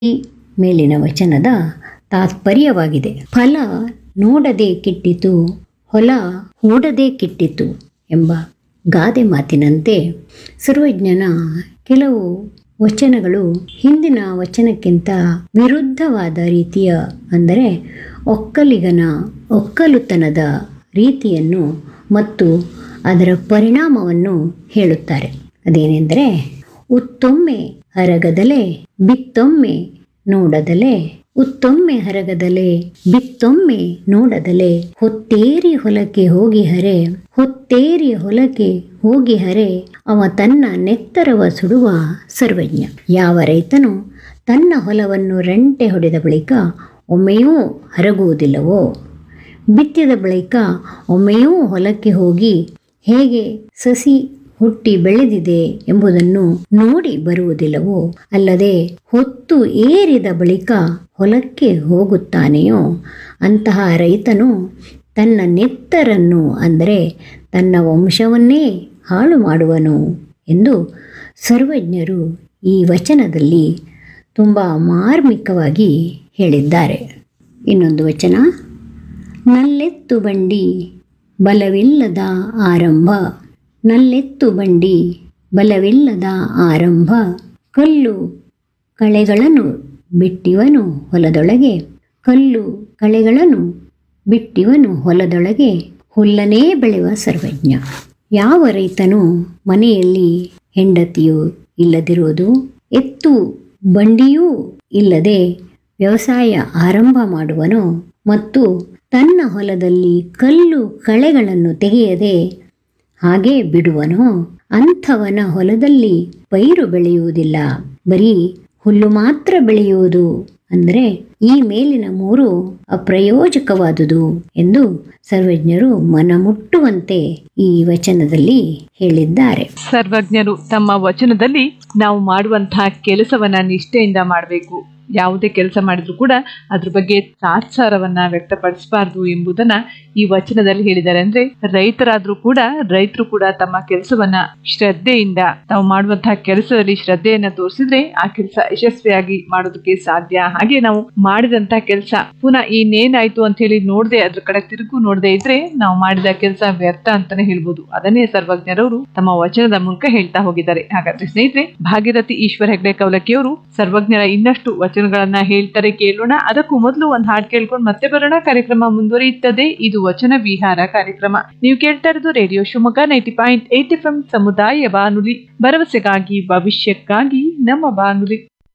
ಈ ಮೇಲಿನ ವಚನದ ತಾತ್ಪರ್ಯವಾಗಿದೆ ಫಲ ನೋಡದೆ ಕಿಟ್ಟಿತು ಹೊಲ ಹೂಡದೆ ಕಿಟ್ಟಿತು ಎಂಬ ಗಾದೆ ಮಾತಿನಂತೆ ಸರ್ವಜ್ಞನ ಕೆಲವು ವಚನಗಳು ಹಿಂದಿನ ವಚನಕ್ಕಿಂತ ವಿರುದ್ಧವಾದ ರೀತಿಯ ಅಂದರೆ ಒಕ್ಕಲಿಗನ ಒಕ್ಕಲುತನದ ರೀತಿಯನ್ನು ಮತ್ತು ಅದರ ಪರಿಣಾಮವನ್ನು ಹೇಳುತ್ತಾರೆ ಅದೇನೆಂದರೆ ಉತ್ತೊಮ್ಮೆ ಹರಗದಲೆ ಬಿತ್ತೊಮ್ಮೆ ನೋಡದಲೆ ಉತ್ತೊಮ್ಮೆ ಹರಗದಲೆ ಬಿತ್ತೊಮ್ಮೆ ನೋಡದಲೆ ಹೊತ್ತೇರಿ ಹೊಲಕ್ಕೆ ಹೋಗಿ ಹರೆ ಹೊತ್ತೇರಿ ಹೊಲಕ್ಕೆ ಹೋಗಿ ಹರೆ ಅವ ತನ್ನ ನೆತ್ತರವ ಸುಡುವ ಸರ್ವಜ್ಞ ಯಾವ ರೈತನು ತನ್ನ ಹೊಲವನ್ನು ರೆಂಟೆ ಹೊಡೆದ ಬಳಿಕ ಒಮ್ಮೆಯೂ ಹರಗುವುದಿಲ್ಲವೋ ಬಿತ್ತಿದ ಬಳಿಕ ಒಮ್ಮೆಯೂ ಹೊಲಕ್ಕೆ ಹೋಗಿ ಹೇಗೆ ಸಸಿ ಹುಟ್ಟಿ ಬೆಳೆದಿದೆ ಎಂಬುದನ್ನು ನೋಡಿ ಬರುವುದಿಲ್ಲವೋ ಅಲ್ಲದೆ ಹೊತ್ತು ಏರಿದ ಬಳಿಕ ಹೊಲಕ್ಕೆ ಹೋಗುತ್ತಾನೆಯೋ ಅಂತಹ ರೈತನು ತನ್ನ ನೆತ್ತರನ್ನು ಅಂದರೆ ತನ್ನ ವಂಶವನ್ನೇ ಹಾಳು ಮಾಡುವನು ಎಂದು ಸರ್ವಜ್ಞರು ಈ ವಚನದಲ್ಲಿ ತುಂಬ ಮಾರ್ಮಿಕವಾಗಿ ಹೇಳಿದ್ದಾರೆ ಇನ್ನೊಂದು ವಚನ ನಲ್ಲೆತ್ತು ಬಂಡಿ ಬಲವಿಲ್ಲದ ಆರಂಭ ನಲ್ಲೆತ್ತು ಬಂಡಿ ಬಲವಿಲ್ಲದ ಆರಂಭ ಕಲ್ಲು ಕಳೆಗಳನ್ನು ಬಿಟ್ಟಿವನು ಹೊಲದೊಳಗೆ ಕಲ್ಲು ಕಳೆಗಳನ್ನು ಬಿಟ್ಟಿವನು ಹೊಲದೊಳಗೆ ಹುಲ್ಲನೇ ಬೆಳೆಯುವ ಸರ್ವಜ್ಞ ಯಾವ ರೈತನು ಮನೆಯಲ್ಲಿ ಹೆಂಡತಿಯು ಇಲ್ಲದಿರುವುದು ಎತ್ತು ಬಂಡಿಯೂ ಇಲ್ಲದೆ ವ್ಯವಸಾಯ ಆರಂಭ ಮಾಡುವನೋ ಮತ್ತು ತನ್ನ ಹೊಲದಲ್ಲಿ ಕಲ್ಲು ಕಳೆಗಳನ್ನು ತೆಗೆಯದೆ ಹಾಗೆ ಬಿಡುವನೋ ಅಂಥವನ ಹೊಲದಲ್ಲಿ ಪೈರು ಬೆಳೆಯುವುದಿಲ್ಲ ಬರೀ ಹುಲ್ಲು ಮಾತ್ರ ಬೆಳೆಯುವುದು ಅಂದರೆ ಈ ಮೇಲಿನ ಮೂರು ಅಪ್ರಯೋಜಕವಾದುದು ಎಂದು ಸರ್ವಜ್ಞರು ಮನಮುಟ್ಟುವಂತೆ ಈ ವಚನದಲ್ಲಿ ಹೇಳಿದ್ದಾರೆ ಸರ್ವಜ್ಞರು ತಮ್ಮ ವಚನದಲ್ಲಿ ನಾವು ಮಾಡುವಂತಹ ಕೆಲಸವನ್ನ ನಿಷ್ಠೆಯಿಂದ ಮಾಡಬೇಕು ಯಾವುದೇ ಕೆಲಸ ಮಾಡಿದ್ರು ಕೂಡ ಅದ್ರ ಬಗ್ಗೆ ತಾತ್ಸಾರವನ್ನ ವ್ಯಕ್ತಪಡಿಸಬಾರ್ದು ಎಂಬುದನ್ನ ಈ ವಚನದಲ್ಲಿ ಹೇಳಿದ್ದಾರೆ ಅಂದ್ರೆ ರೈತರಾದ್ರೂ ಕೂಡ ರೈತರು ಕೂಡ ತಮ್ಮ ಕೆಲಸವನ್ನ ಶ್ರದ್ಧೆಯಿಂದ ತಾವು ಮಾಡುವಂತಹ ಕೆಲಸದಲ್ಲಿ ಶ್ರದ್ಧೆಯನ್ನ ತೋರಿಸಿದ್ರೆ ಆ ಕೆಲಸ ಯಶಸ್ವಿಯಾಗಿ ಮಾಡೋದಕ್ಕೆ ಸಾಧ್ಯ ಹಾಗೆ ನಾವು ಮಾಡಿದಂತಹ ಕೆಲಸ ಪುನಃ ಇನ್ನೇನಾಯ್ತು ಅಂತ ಹೇಳಿ ನೋಡದೆ ಅದ್ರ ಕಡೆ ತಿರುಗು ನೋಡದೆ ಇದ್ರೆ ನಾವು ಮಾಡಿದ ಕೆಲಸ ವ್ಯರ್ಥ ಅಂತಾನೆ ಹೇಳ್ಬೋದು ಅದನ್ನೇ ಸರ್ವಜ್ಞರವರು ತಮ್ಮ ವಚನದ ಮೂಲಕ ಹೇಳ್ತಾ ಹೋಗಿದ್ದಾರೆ ಹಾಗಾದ್ರೆ ಸ್ನೇಹಿತರೆ ಭಾಗೀರಥಿ ಈಶ್ವರ ಹೆಗ್ಡೆ ಕವಲಕಿಯವರು ಸರ್ವಜ್ಞರ ಇನ್ನಷ್ಟು ವಚನಗಳನ್ನ ಹೇಳ್ತಾರೆ ಕೇಳೋಣ ಅದಕ್ಕೂ ಮೊದಲು ಒಂದು ಹಾಡು ಕೇಳ್ಕೊಂಡು ಮತ್ತೆ ಬರೋಣ ಕಾರ್ಯಕ್ರಮ ಮುಂದುವರಿಯುತ್ತದೆ ಇದು ವಚನ ವಿಹಾರ ಕಾರ್ಯಕ್ರಮ ನೀವು ಕೇಳ್ತಾ ಇರೋದು radio Shivamogga ninety point eight F M ಸಮುದಾಯ ಬಾನುಲಿ ಭರವಸೆಗಾಗಿ ಭವಿಷ್ಯಕ್ಕಾಗಿ ನಮ್ಮ ಬಾನುಲಿ